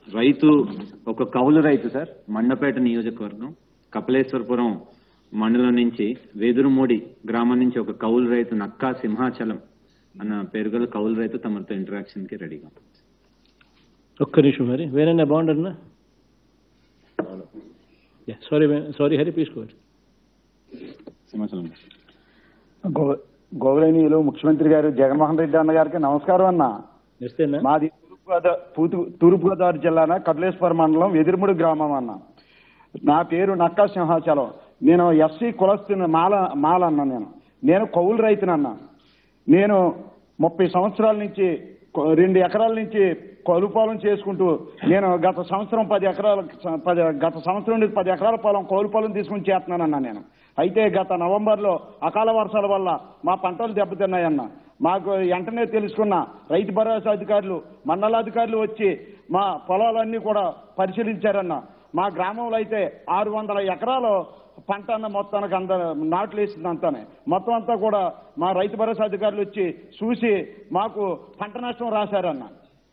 రైతు ఒక కౌలు రైతు సార్ మండపేట నియోజకవర్గం కపిలేశ్వరపురం మండలం నుంచి వేదురుమూడి గ్రామం నుంచి ఒక కౌలు రైతు నక్కా సింహాచలం అన్న పేరు గల కౌలు రైతు తమతో ఇంటరాక్షన్ కి రెడీగా ఉంది. ఒక్క నిమిషం మరి వేరేనా బాగుండన్నా సారీ సారీ హరి ప్లీజ్ కోర్ సింహాచలం గో- గోగులేనియులు ముఖ్యమంత్రి గారు జగన్మోహన్ రెడ్డి అన్న గారికి నమస్కారం అన్న నెక్స్తేనా మాది తూర్పుగోదా- పూతు- తూర్పుగోదావరి జిల్లాన కపిలేశ్వర మండలం ఎదిరిముడి గ్రామం అన్న నా పేరు నక్కా సింహాచలం నేను ఎస్సీ కులస్తున్న మాల మాల అన్న నేను నేను కౌలు రైతునన్న నేను ముప్పై సంవత్సరాల నుంచి కొ- రెండు ఎకరాల నుంచి కౌలు పొలం చేసుకుంటూ నేను గత సంవత్సరం పది ఎకరాల పది గత సంవత్సరం నుండి పది ఎకరాల పొలం కౌలు పొలం తీసుకుని చేస్తున్నానన్న నేను అయితే గత నవంబర్లో అకాల వర్షాల వల్ల మా పంటలు దెబ్బతిన్నాయన్న మాకు వెంటనే తెలుసుకున్న రైతు భరోసా అధికారులు మండలాధికారులు వచ్చి మా పొలాలన్నీ కూడా పరిశీలించారన్న మా గ్రామంలో అయితే ఆరు వందల ఎకరాలు పంట అన్న మొత్తానికి అంత నాట్లు వేసింది అంతానే మొత్తం అంతా కూడా మా రైతు భరోసా అధికారులు వచ్చి చూసి మాకు పంట నష్టం రాశారన్న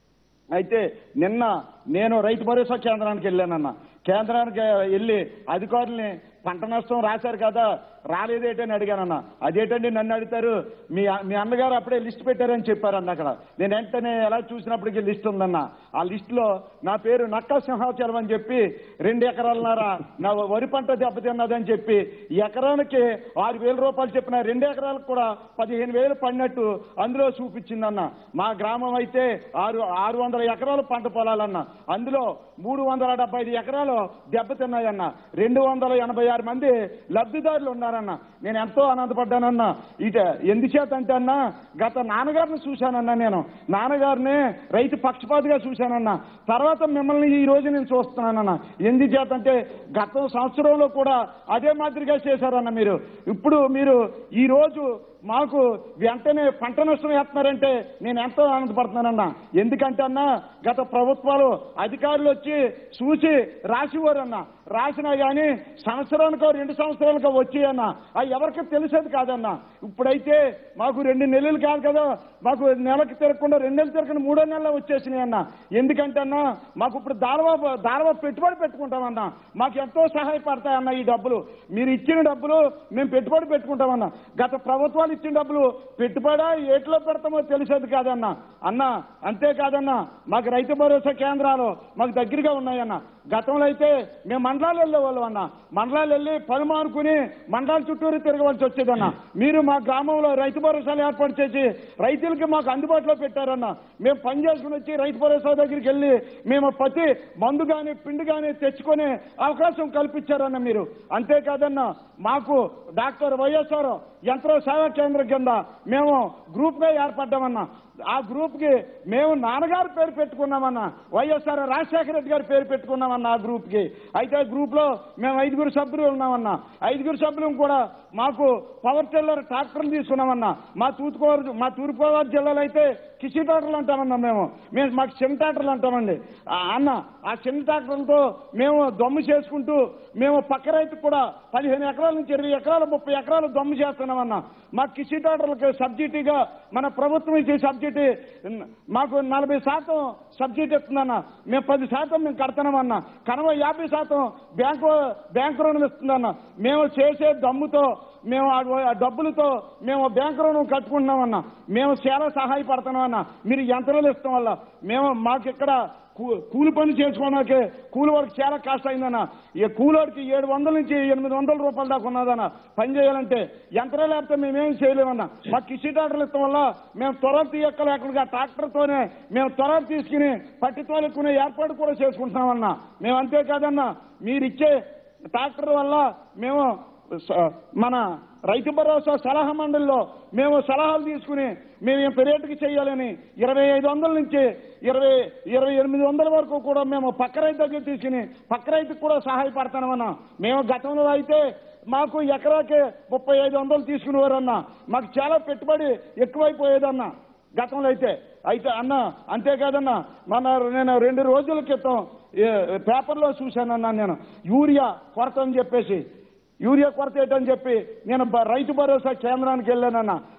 అయితే నిన్న నేను రైతు భరోసా కేంద్రానికి వెళ్ళానన్న కేంద్రానికి వెళ్ళి అధికారుల్ని పంట నష్టం రాశారు కదా రాలేదేటని అడిగానన్న అదేటండి నన్ను అడుగుతారు మీ మీ అన్నగారు అప్పుడే లిస్ట్ పెట్టారని చెప్పారన్న అక్కడ నేను వెంటనే ఎలా చూసినప్పటికీ లిస్ట్ ఉందన్న ఆ లిస్ట్ లో నా పేరు నక్క సింహాచలం అని చెప్పి రెండు ఎకరాలన్నర నా వరి పంట దెబ్బతిన్నదని చెప్పి ఎకరానికి ఆరు వేల రూపాయలు చెప్పిన రెండు ఎకరాలకు కూడా పదిహేను వేలు పడినట్టు అందులో చూపించిందన్న మా గ్రామం అయితే ఆరు ఆరు వందల ఎకరాలు పంట పొలాలన్న అందులో మూడు వందల డెబ్బై ఐదు ఎకరాలు దెబ్బతిన్నాయన్న రెండు వందల ఎనభై ఆరు మంది లబ్ధిదారులు ఉన్నారన్న నేను ఎంతో ఆనందపడ్డానన్న ఇట ఎందుచేత అంటే అన్న గత నాన్నగారిని చూశానన్న నేను నాన్నగారిని రైతు పక్షపాతిగా చూశానన్న తర్వాత మిమ్మల్ని ఈ రోజు నేను చూస్తున్నానన్న ఎందుచేత అంటే గత సంవత్సరంలో కూడా అదే మాదిరిగా చేశారన్న మీరు ఇప్పుడు మీరు ఈ రోజు మాకు వెంటనే పంట నష్టం వేస్తున్నారంటే నేను ఎంతో ఆనందపడుతున్నానన్న ఎందుకంటే అన్న గత ప్రభుత్వాలు అధికారులు వచ్చి చూసి రాసివారన్న రాసినా గాని సంవత్సరానికో రెండు సంవత్సరాలకో వచ్చి అన్న అవి ఎవరికి తెలిసేది కాదన్న ఇప్పుడైతే మాకు రెండు నెలలు కాదు కదా మాకు నెలకి తిరగకుండా రెండు నెలలు తిరగకుండా మూడో నెలలు వచ్చేసినాయి అన్న ఎందుకంటే అన్న మాకు ఇప్పుడు దారవా దారవా పెట్టుబడి పెట్టుకుంటామన్న మాకు ఎంతో సహాయపడతాయన్న ఈ డబ్బులు మీరు ఇచ్చిన డబ్బులు మేము పెట్టుబడి పెట్టుకుంటామన్న గత ప్రభుత్వాలు ఇచ్చిన డబ్బులు పెట్టుబడా ఏట్లో పెడతామో తెలిసేది కాదన్న అన్న అంతేకాదన్న మాకు రైతు భరోసా కేంద్రాలు మాకు దగ్గరగా ఉన్నాయన్న గతంలో అయితే మేము మండలాలు వెళ్ళేవాళ్ళం అన్న మండలాలు వెళ్ళి పని మానుకుని మండలాల చుట్టూరు తిరగవలసి వచ్చేదన్న మీరు మా గ్రామంలో రైతు భరోసాలు ఏర్పాటు చేసి రైతులకి మాకు అందుబాటులో పెట్టారన్న మేము పని చేసుకుని వచ్చి రైతు భరోసా దగ్గరికి వెళ్ళి మేము ప్రతి మందు కానీ పిండి కానీ తెచ్చుకునే అవకాశం కల్పించారన్న మీరు అంతేకాదన్న మాకు డాక్టర్ వైఎస్ఆర్ యంత్ర సేవా కేంద్రం కింద మేము గ్రూప్ గా ఏర్పడ్డామన్నా ఆ గ్రూప్ కి మేము నాన్నగారు పేరు పెట్టుకున్నామన్నా వైఎస్ఆర్ రాజశేఖర రెడ్డి గారి పేరు పెట్టుకున్నామన్నా ఆ గ్రూప్ కి అయితే ఆ గ్రూప్ లో మేము ఐదుగురు సభ్యులు ఉన్నామన్నా ఐదుగురు సభ్యులు కూడా మాకు పవర్ టిల్లర్ ట్రాక్టర్లు తీసుకున్నామన్నా మా తూర్పుగోదావరి మా తూర్పుగోదావరి జిల్లాలో అయితే కిసి ట్రాక్టర్లు అంటామన్నా మేము మేము మాకు చిన్న ట్రాక్టర్లు అంటామండి ఆ అన్న ఆ చిన్న ట్రాక్టర్లతో మేము దమ్ము చేసుకుంటూ మేము పక్క రైతుకు కూడా పదిహేను ఎకరాల నుంచి ఇరవై ఎకరాలు ముప్పై ఎకరాలు దమ్ము చేస్తున్నామన్నా మా కిసి ట్రాక్టర్లకు సబ్సిడీగా మన ప్రభుత్వం ఇచ్చే సబ్సిడీ మాకు నలభై శాతం సబ్సిడీ ఇస్తుందన్న మేము పది శాతం మేము కడతామన్నా కనవ యాభై శాతం బ్యాంకు బ్యాంకు రుణం ఇస్తుందన్న మేము చేసే దమ్ముతో మేము ఆ- ఆ డబ్బులతో మేము బ్యాంకు రుణం కట్టుకుంటున్నామన్నా మేము చాలా సహాయపడుతున్నామన్నా మీరు యంత్రాలు ఇస్తాం వల్ల మేము మాకు ఇక్కడ కూ- కూలి పని చేసుకోవడానికి కూలి వాడికి చాలా కష్టం అయిందన్న ఈ కూలోడికి ఏడు వందల నుంచి ఎనిమిది వందల రూపాయల దాకా ఉన్నదన్న పని చేయాలంటే యంత్రాలు లేకపోతే మేమేం చేయలేమన్నా మాకు కిసి ట్రాక్టర్లు ఇస్తాం వల్ల మేము త్వర తీయక్కలేకుండా ట్రాక్టర్తోనే మేము త్వర తీసుకుని పట్టి తోలుకునే ఏర్పాటు కూడా చేసుకుంటున్నామన్నా మేము అంతేకాదన్నా మీరు ఇచ్చే ట్రాక్టర్ వల్ల మేము స- మన రైతు భరోసా సలహా మండలిలో మేము సలహాలు తీసుకుని మేము ఇంత రేటుకి చేయాలని ఇరవై ఐదు వందల నుంచి ఇరవై ఇరవై ఎనిమిది వందల వరకు కూడా మేము పక్క రైతు దగ్గర తీసుకుని పక్క రైతుకు కూడా సహాయపడతామన్నా మేము గతంలో అయితే మాకు ఎకరాకి ముప్పై ఐదు వందలు తీసుకునేవారన్నా మాకు చాలా పెట్టుబడి ఎక్కువైపోయేదన్నా గతంలో అయితే అయితే అన్న అంతేకాదన్నా మన నేను రెండు రోజుల క్రితం ఏ, పేపర్లో చూశానన్నా నేను యూరియా కొరత అని చెప్పేసి యూరియా కొరత ఏంటని చెప్పి నేను బ- రైతు భరోసా కేంద్రానికి వెళ్ళానన్న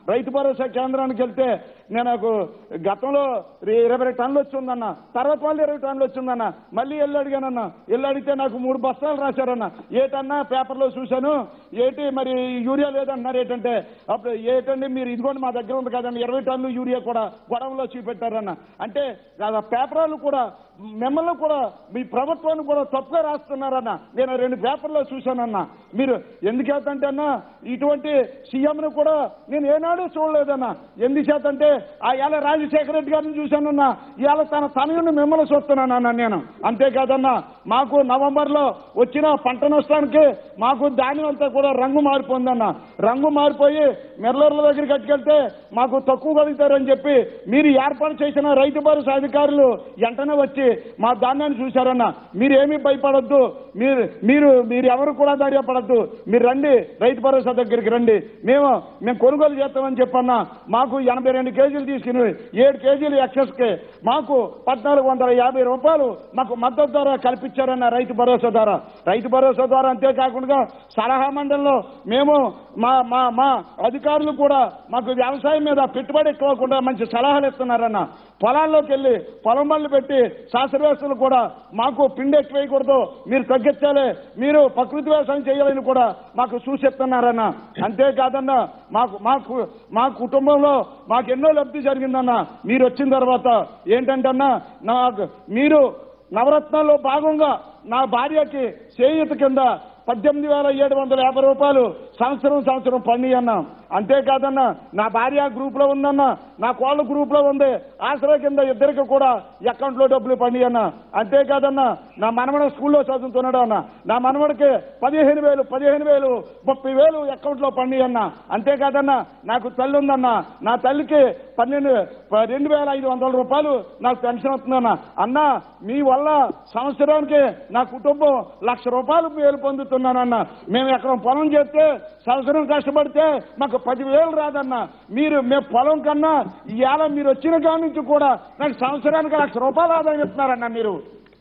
రైతు భరోసా కేంద్రానికి వెళ్తే నేను నాకు గతంలో ఇరవై టన్నులు వచ్చిందన్న తర్వాత వాళ్ళు ఇరవై టన్నులు వచ్చిందన్న మళ్ళీ వెళ్ళి అడిగానన్న వెళ్ళి అడిగితే నాకు మూడు బస్తాలు రాశారన్న ఏటన్నా పేపర్లో చూశాను ఏటి మరి యూరియా లేదంటున్నారు ఏంటంటే అప్పుడు ఏటండి మీరు ఇదిగోండి మా దగ్గర ఉంది కదండి ఇరవై టన్నులు యూరియా కూడా గొడవలో చూపెట్టారన్న అంటే ఆ పేపర్లు కూడా మిమ్మల్ని కూడా మీ ప్రభుత్వాన్ని కూడా తప్పుగా రాస్తున్నారన్న నేను రెండు పేపర్లో చూశానన్న మీరు ఎందుచేతంటే అన్న ఇటువంటి సీఎంను కూడా నేను ఏనాడు చూడలేదన్న ఎందుచేతంటే ఆ ఇవాళ రాజశేఖర రెడ్డి గారిని చూశానన్న ఇవాళ తన తనయుని మిమ్మల్ని చూస్తున్నానన్న నేను అంతేకాదన్న మాకు నవంబర్లో వచ్చిన పంట నష్టానికి మాకు ధాన్యం అంతా కూడా రంగు మారిపోయిందన్న రంగు మారిపోయి మెర్లర్ల దగ్గరికి కట్టుకెళ్తే మాకు తక్కువ కలుగుతారని చెప్పి మీరు ఏర్పాటు చేసిన రైతు భరోసా అధికారులు వెంటనే వచ్చి మా ధాన్యాన్ని చూశారన్న మీరు ఏమీ భయపడొద్దు మీరు మీరు మీరు ఎవరు కూడా ధైర్యపడద్దు మీరు రండి రైతు భరోసా దగ్గరికి రండి మేము మేము కొనుగోలు చేస్తామని చెప్పన్న మాకు ఎనభై రెండు కేజీలు తీసుకుని ఏడు కేజీలు ఎక్సెస్కి మాకు పద్నాలుగు వందల యాభై రూపాయలు మాకు మద్దతు ధర కల్పించారన్న రైతు భరోసా ద్వారా రైతు భరోసా ద్వారా అంతేకాకుండా సలహా మండలిలో మేము మా మా మా అధికారులు కూడా మాకు వ్యవసాయం మీద పెట్టుబడి ఎక్కువకుండా మంచి సలహాలు ఇస్తున్నారన్న పొలాల్లోకి వెళ్ళి పొలం పనులు పెట్టి శాస్త్రవేత్తలు కూడా మాకు పిండి ఎక్కువ వేయకూడదు మీరు తగ్గించాలి మీరు ప్రకృతి వ్యవసాయం చేయాలని కూడా మాకు సూచిస్తున్నారన్న అంతేకాదన్న మాకు మాకు మా కుటుంబంలో మాకు ఎన్నో లబ్ధి జరిగిందన్న మీరు వచ్చిన తర్వాత ఏంటంటే అన్న నాకు మీరు నవరత్నాల్లో భాగంగా నా భార్యకి చేయూత కింద పద్దెనిమిది వేల ఏడు వందల యాభై రూపాయలు సంవత్సరం సంవత్సరం పండి అన్నా అంతేకాదన్నా నా భార్య గ్రూప్ లో ఉందన్న నా కోళ్ళ గ్రూప్ లో ఉంది ఆసరా కింద ఇద్దరికి కూడా అకౌంట్ లో డబ్బులు పండి అన్న అంతేకాదన్నా నా మనవడ స్కూల్లో చదువుతున్నాడు అన్న నా మనవడికి పదిహేను వేలు పదిహేను వేలు ముప్పై వేలు అకౌంట్ లో పండి అన్న అంతేకాదన్నా నాకు తల్లి ఉందన్న నా తల్లికి పన్నెండు ప- రెండు వేల ఐదు వందల రూపాయలు నాకు పెన్షన్ వస్తుందన్న అన్న మీ వల్ల సంవత్సరానికి నా కుటుంబం లక్ష రూపాయలు మేలు పొందుతున్నానన్న మేము ఎక్కడ పొలం చేస్తే సంవత్సరం కష్టపడితే మాకు పదివేలు రాదన్న మీరు మేము పొలం కన్నా ఇవాళ మీరు వచ్చిన కాడి నుంచి కూడా నాకు సంవత్సరానికి లక్ష రూపాయలు ఆదాయం ఇస్తున్నారన్న మీరు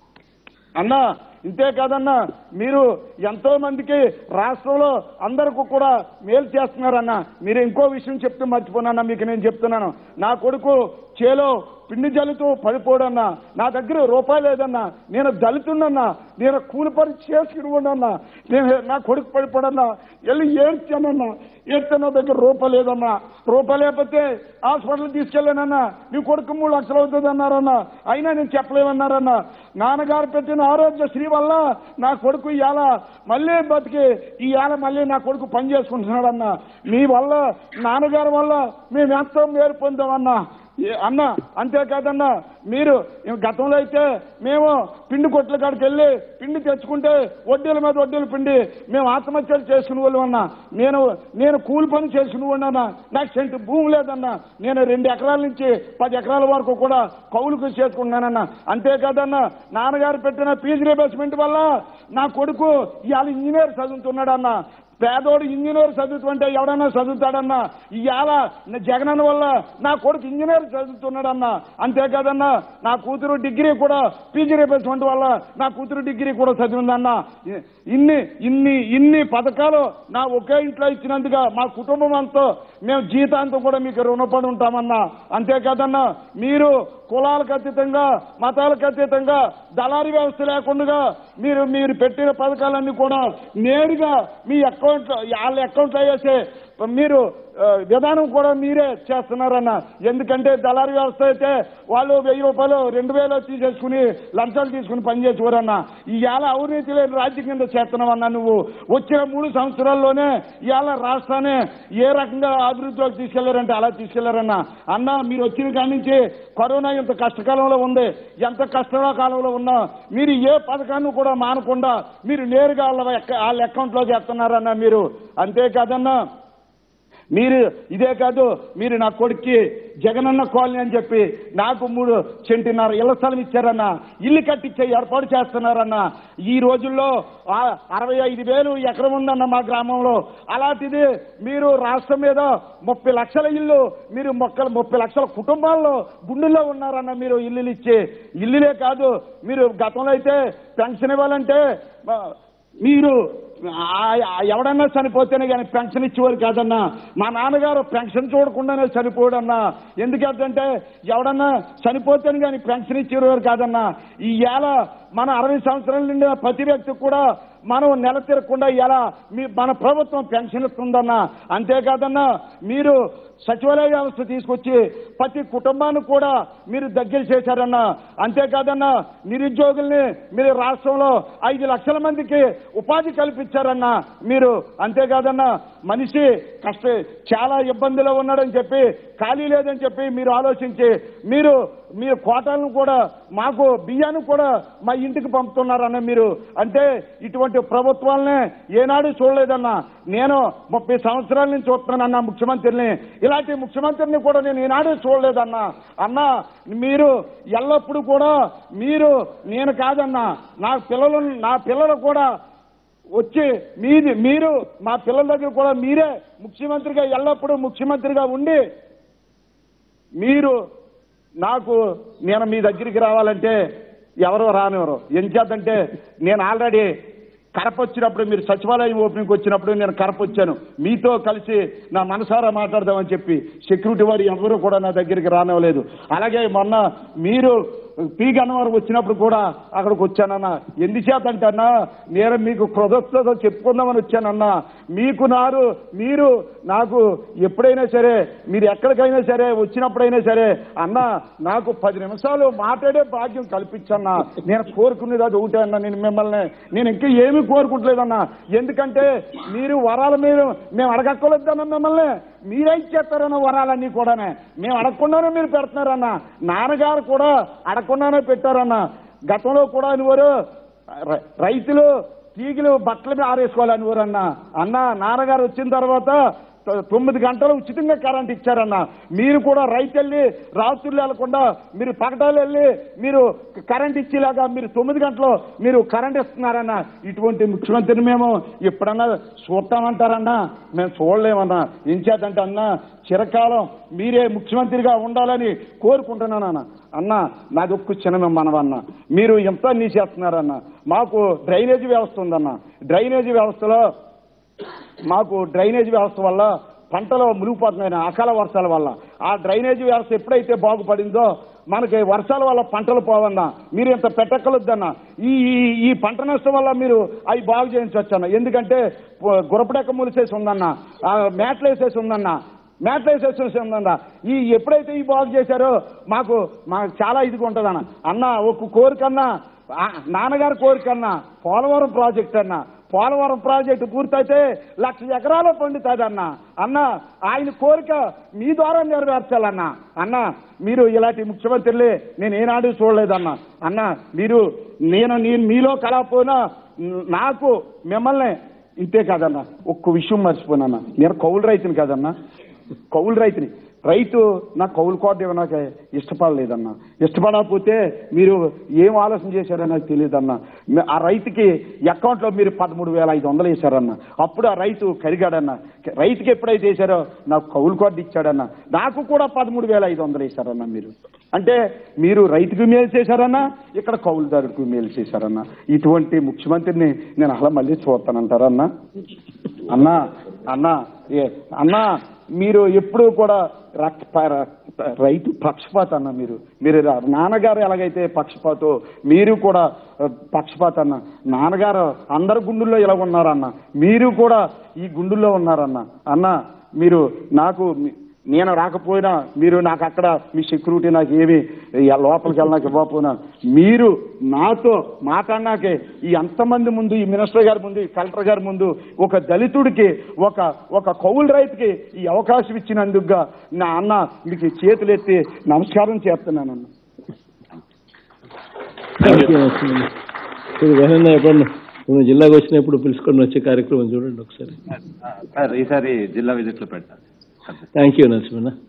అన్న ఇంతే కాదన్నా మీరు ఎంతో మందికి రాష్ట్రంలో అందరికీ కూడా మేలు చేస్తున్నారన్న మీరు ఇంకో విషయం చెప్తూ మర్చిపోనన్నా మీకు నేను చెప్తున్నాను నా కొడుకు చేలో పిండి జల్లుతూ పడిపోడన్నా నా దగ్గర రూపాయి లేదన్నా నేను దళితున్నన్నా నేను కూలి పని చేసుకుని నేను నా కొడుకు పడిపోడన్నా వెళ్ళి ఏడ్చానన్నా ఏడ్తే నా దగ్గర రూపాయి లేదన్నా రూపాయి లేకపోతే హాస్పిటల్ తీసుకెళ్ళానన్నా నీ కొడుకు మూడు లక్షలు అవుతుంది అన్నారన్నా అయినా నేను చెప్పలేమన్నారన్నా నాన్నగారు పెట్టిన ఆరోగ్యశ్రీ వల్ల నా కొడుకు ఇవాళ మళ్ళీ బతికి ఇవాళ మళ్ళీ నా కొడుకు పని చేసుకుంటున్నాడన్నా మీ వల్ల నాన్నగారి వల్ల మేము ఎంతో మేలు పొందామన్నా ఏ- అన్న అంతేకాదన్నా మీరు గతంలో అయితే మేము పిండి కొట్ల కాడికి వెళ్ళి పిండి తెచ్చుకుంటే వడ్డీల మీద వడ్డీలు పిండి మేము ఆత్మహత్యలు చేసుకునే వాళ్ళు అన్నా నేను నేను కూలి పని చేసుకునే వాడినా నాకు సెంటు భూమి లేదన్నా నేను రెండు ఎకరాల నుంచి పది ఎకరాల వరకు కూడా కౌలుకు చేసుకున్నానన్నా అంతేకాదన్నా నాన్నగారు పెట్టిన ఫీజు రీబర్స్మెంట్ వల్ల నా కొడుకు ఇవాళ ఇంజనీర్ చదువుతున్నాడన్నా పేదోడు ఇంజనీర్ చదువుతుంటే ఎవడన్నా చదువుతాడన్నా ఇవాళ జగనన్న వల్ల నా కొడుకు ఇంజనీర్ చదువుతున్నాడన్నా అంతేకాదన్నా నా కూతురు డిగ్రీ కూడా పీజీ రీప్లేస్మెంట్ వల్ల నా కూతురు డిగ్రీ కూడా చదివిందన్నా ఇ- ఇన్ని ఇన్ని ఇన్ని పథకాలు నా ఒకే ఇంట్లో ఇచ్చినందుగా మా కుటుంబం అంతా మేము జీతాంతం కూడా మీకు రుణపడి ఉంటామన్నా అంతేకాదన్నా మీరు కులాలకు అతీతంగా మతాలకు అతీతంగా దళారీ వ్యవస్థ లేకుండా మీరు మీరు పెట్టిన పథకాలన్నీ కూడా నేరుగా మీ అకౌంట్ వాళ్ళ అకౌంట్లో వేసే మీరు ఆ, విధానం కూడా మీరే చేస్తున్నారన్న ఎందుకంటే దళారీ వ్యవస్థ అయితే వాళ్ళు వెయ్యి రూపాయలు రెండు వేలు తీసేసుకుని లంచాలు తీసుకుని పనిచేసేవారన్న ఇవాళ అవినీతి లేని రాజ్యం కింద చేస్తున్నావన్నా నువ్వు వచ్చిన మూడు సంవత్సరాల్లోనే ఇవాళ రాష్ట్రాన్ని ఏ రకంగా అభివృద్ధిలోకి తీసుకెళ్లారంటే అలా తీసుకెళ్లారన్న అన్న మీరు వచ్చిన కాడి నుంచి కరోనా ఇంత కష్టకాలంలో ఉంది ఎంత కష్టంలో కాలంలో ఉన్నా మీరు ఏ పథకాన్ని కూడా మానకుండా మీరు నేరుగా వాళ్ళ ఎక్క- వాళ్ళ అకౌంట్లో చేస్తున్నారన్న మీరు అంతేకాదన్నా మీరు ఇదే కాదు మీరు నా కొడుక్కి జగనన్న కాలనీ అని చెప్పి నాకు మూడు సెంటున్నర ఇళ్ల స్థలం ఇచ్చారన్న ఇల్లు కట్టించే ఏర్పాటు చేస్తున్నారన్న ఈ రోజుల్లో ఆ అరవై ఐదు వేలు ఎకరం ఉందన్న మా గ్రామంలో అలాంటిది మీరు రాష్ట్రం మీద ముప్పై లక్షల ఇల్లు మీరు మొక్కలు ముప్పై లక్షల కుటుంబాల్లో గుండెల్లో ఉన్నారన్న మీరు ఇల్లులు ఇచ్చి ఇల్లులే కాదు మీరు గతంలో అయితే పెన్షన్ ఇవ్వాలంటే ఆ, మీరు ఆ- ఆ ఎవడన్నా చనిపోతేనే కానీ పెన్షన్ ఇచ్చేవారు కాదన్నా మా నాన్నగారు పెన్షన్ చూడకుండానే చనిపోయాడన్నా ఎందుకంటే ఎవడన్నా చనిపోతేనే కానీ పెన్షన్ ఇచ్చేవారు కాదన్నా ఈ ఏళ మన అరవై సంవత్సరాల నుండి ప్రతి వ్యక్తికి కూడా మనం నెల తిరగకుండా ఎలా మీ మన ప్రభుత్వం పెన్షన్ ఇస్తుందన్నా అంతేకాదన్నా మీరు సచివాలయ వ్యవస్థ తీసుకొచ్చి ప్రతి కుటుంబానికి కూడా మీరు దగ్గర చేశారన్నా అంతేకాదన్నా నిరుద్యోగుల్ని మీరు రాష్ట్రంలో ఐదు లక్షల మందికి ఉపాధి కల్పించారన్నా మీరు అంతేకాదన్నా మనిషి కష్ట చాలా ఇబ్బందిలో ఉన్నాడని చెప్పి ఖాళీ లేదని చెప్పి మీరు ఆలోచించి మీరు మీరు కోటాలను కూడా మాకు బియ్యాన్ని కూడా మా ఇంటికి పంపుతున్నారన్న మీరు అంటే ఇటువంటి ప్రభుత్వాలనే ఏనాడు చూడలేదన్నా నేను ముప్పై సంవత్సరాల నుంచి చూస్తున్నానన్న ముఖ్యమంత్రిని ఇలాంటి ముఖ్యమంత్రిని కూడా నేను ఈనాడు చూడలేదన్నా అన్నా మీరు ఎల్లప్పుడూ కూడా మీరు నేను కాదన్నా నా పిల్లలు నా పిల్లలు కూడా వచ్చి మీది మీరు మా పిల్లల దగ్గర కూడా మీరే ముఖ్యమంత్రిగా ఎల్లప్పుడూ ముఖ్యమంత్రిగా ఉండి మీరు నాకు నేను మీ దగ్గరికి రావాలంటే ఎవరో రానివ్వరు ఎంచేతంటే నేను ఆల్రెడీ కడప వచ్చినప్పుడు మీరు సచివాలయం ఓపెనింగ్ వచ్చినప్పుడు నేను కడప వచ్చాను మీతో కలిసి నా మనసారా మాట్లాడదామని చెప్పి సెక్యూరిటీ వారు ఎవరు కూడా నా దగ్గరికి రానివ్వలేదు అలాగే మొన్న మీరు పీ గన్నవరం వచ్చినప్పుడు కూడా అక్కడికి వచ్చానన్నా ఎందుచేతంటే అన్నా నేను మీకు కృతజ్ఞత చెప్పుకుందామని వచ్చానన్నా మీకు నారు మీరు నాకు ఎప్పుడైనా సరే మీరు ఎక్కడికైనా సరే వచ్చినప్పుడైనా సరే అన్నా నాకు పది నిమిషాలు మాట్లాడే భాగ్యం కల్పించన్నా నేను కోరుకునేది అది ఒకటే అన్నా నేను మిమ్మల్ని నేను ఇంకా ఏమీ కోరుకుంటలేదన్నా ఎందుకంటే మీరు వరాల మీరు మేము అడగక్కర్లేదన్నా మిమ్మల్ని మీరే ఇచ్చేస్తారన్న వరాలన్నీ కూడానే మేము అడగకుండానే మీరు పెడుతున్నారన్న నాన్నగారు కూడా అడగకుండానే పెట్టారన్న గతంలో కూడా అనువారు ర- రైతులు తీగలు బట్టల మీద ఆరేసుకోవాలని ఊరన్న అన్న నాన్నగారు వచ్చిన తర్వాత తొ- తొమ్మిది గంటలు ఉచితంగా కరెంట్ ఇచ్చారన్న మీరు కూడా రైతు వెళ్ళి రాత్రులు వెళ్లకుండా మీరు పగటాలు వెళ్ళి మీరు కరెంట్ ఇచ్చేలాగా మీరు తొమ్మిది గంటలు మీరు కరెంట్ ఇస్తున్నారన్న ఇటువంటి ముఖ్యమంత్రిని మేము ఎప్పుడన్నా చూస్తామంటారన్నా మేము చూడలేమన్నా ఏం చేతంటే అన్నా చిరకాలం మీరే ముఖ్యమంత్రిగా ఉండాలని కోరుకుంటున్నానన్న అన్న నాది ఒక్క చిన్న మనవన్న మీరు ఎంత నీ చేస్తున్నారన్న మాకు డ్రైనేజీ వ్యవస్థ ఉందన్న డ్రైనేజీ వ్యవస్థలో మాకు డ్రైనేజ్ వ్యవస్థ వల్ల పంటలు మునిగిపోతున్నాయి అకాల వర్షాల వల్ల ఆ డ్రైనేజ్ వ్యవస్థ ఎప్పుడైతే బాగుపడిందో మనకి వర్షాల వల్ల పంటలు పోవన్నా మీరు ఇంత పెట్టక్కలొద్దన్న ఈ ఈ- ఈ పంట నష్టం వల్ల మీరు అవి బాగు చేయించవచ్చు అన్న ఎందుకంటే ప- గురపడెక్క ములిసేసి ఉందన్న ఆ మేట్లు వేసేసి ఉందన్న మేట్లు వేసేసి ఉందన్న ఈ ఎప్పుడైతే ఈ బాగు చేశారో మాకు మాకు చాలా ఇదిగా ఉంటుందన్న అన్న ఒక కోరికన్నా ఆ, నాన్నగారి కోరికన్నా పోలవరం ప్రాజెక్ట్ అన్న పోలవరం ప్రాజెక్టు పూర్తయితే లక్ష ఎకరాలు పండుతుంది అన్న అన్న ఆయన కోరిక మీ ద్వారా నెరవేర్చాలన్న అన్న మీరు ఇలాంటి ముఖ్యమంత్రులే నేను ఏనాడు చూడలేదన్న అన్న మీరు నేను నేను మీలో కలకపోయినా నాకు మిమ్మల్ని ఇంతే కాదన్న ఒక్క విషయం మర్చిపోయినా నేను కౌలు రైతుని కాదన్నా కౌలు రైతుని రైతు నాకు కౌలు కోట ఇవ్వనాక ఇష్టపడలేదన్న ఇష్టపడకపోతే మీరు ఏం ఆలోచన చేశారో నాకు తెలియదన్న ఆ రైతుకి అకౌంట్లో మీరు పదమూడు వేల ఐదు వందలు వేశారన్న అప్పుడు ఆ రైతు కరిగాడన్న రైతుకి ఎప్పుడైతే వేశారో నాకు కౌలు కోట ఇచ్చాడన్న నాకు కూడా పదమూడు వేల ఐదు వందలు వేశారన్న మీరు అంటే మీరు రైతుకు మేలు చేశారన్నా ఇక్కడ కౌలుదారుడికి మేలు చేశారన్న ఇటువంటి ముఖ్యమంత్రిని నేను అలా మళ్ళీ చూస్తానంటారన్నా అన్నా అన్నా ఏ అన్నా మీరు ఎప్పుడూ కూడా రక్- ప- రైతు పక్షపాత అన్న మీరు మీరు రా- నాన్నగారు ఎలాగైతే పక్షపాతో మీరు కూడా ఆ, పక్షపాత అన్న నాన్నగారు అందరి గుండెల్లో ఇలా ఉన్నారన్న మీరు కూడా ఈ గుండెల్లో ఉన్నారన్న అన్న మీరు నాకు మీ- నేను రాకపోయినా మీరు నాకు అక్కడ మీ సెక్యూరిటీ నాకు ఏమి ఈ లోపలికి వెళ్ళడానికి ఇవ్వకపోయినా మీరు నాతో మాట్లాడినాకే ఈ అంతమంది ముందు ఈ మినిస్టర్ గారి ముందు ఈ కలెక్టర్ గారి ముందు ఒక దళితుడికి ఒక ఒక కౌలు రైతుకి ఈ అవకాశం ఇచ్చినందుకుగా నా అన్న మీకు ఈ చేతులెత్తి నమస్కారం చేస్తున్నానన్న థ్యాంక్ యూ ఇప్పుడు వేణన్న ఎప్పుడన్నా నువ్వు జిల్లాకు వచ్చినప్పుడు పిలుచుకొని వచ్చే కార్యక్రమం చూడండి ఒకసారి సార్ ఈసారి జిల్లా విజిట్లో పెడతాను థ్యాంక్ యూ నరసింహన్న